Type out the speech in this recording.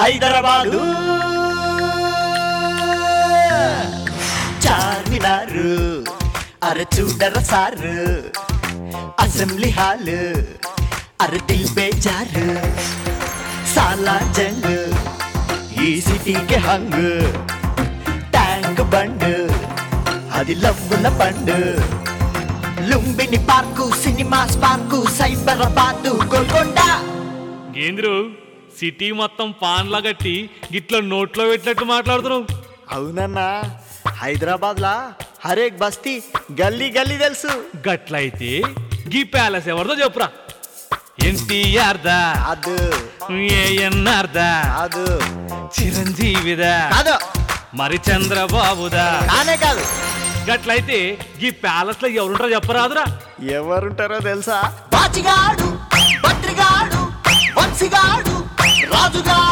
హైదరాబాదు చార్మినారు అరే చూడర sir assembly hall అరే దిల్ బేజారు సాలా జంగ్ ఈ సిటీకి హంగ్ ట్యాంక్ బండ్ అది లవ్వుల పండు Lumbini park cinema spark Cyberabad Golconda గేంద్రు సిటీ మొత్తం పాన్లా గట్టి గిట్ల నోట్లో పెట్టినట్టు మాట్లాడుతున్నావు అవునన్నా హైదరాబాద్ లా హరేక్ బస్తీ గల్లీ గల్లీ తెలుసు గట్లయితే గీ ప్యాలెస్ ఎవరిదో చెప్పురా ఎన్టీఆర్ దా కాదు ఏఎన్ఆర్ దా కాదు చిరంజీవిదా కాదు మరి చంద్రబాబుదా కానే కాదు గట్లయితే గీ ప్యాలెస్ లో ఎవరుంటారో చెప్పరాదురా ఎవరుంటారో తెలుసా బాచిగాడు భద్రిగాడు వంశిగాడు రాజుగాడు